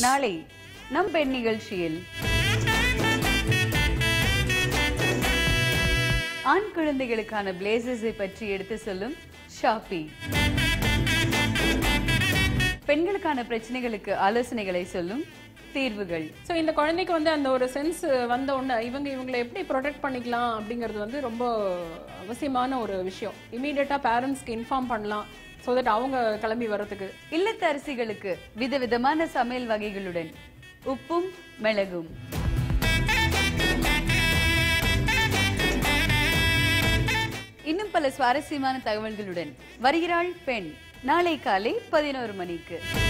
நாளை நம் பெண் நிகழ்ச்சியில் ஆண் குழந்தைகளுக்கான பிளேசஸை பற்றி எடுத்து சொல்லும் ஷாப்பி பெண்களுக்கான பிரச்சனைகளுக்கு ஆலோசனைகளை சொல்லும் தீர்வுகள் ஸோ இந்த குழந்தைக்கு வந்து அந்த ஒரு சென்ஸ் வந்த உடனே இவங்க இவங்களை எப்படி ப்ரொடெக்ட் பண்ணிக்கலாம் அப்படிங்கிறது வந்து ரொம்ப அவசியமான ஒரு விஷயம் இமீடியட்டாக பேரண்ட்ஸ்க்கு இன்ஃபார்ம் பண்ணலாம் ஸோ தட் அவங்க கிளம்பி வர்றதுக்கு இல்லத்தரசிகளுக்கு விதவிதமான சமையல் வகைகளுடன் உப்பும் மிளகும் இன்னும் பல சுவாரஸ்யமான தகவல்களுடன் வருகிறாள் பெண் நாளை காலை பதினோரு மணிக்கு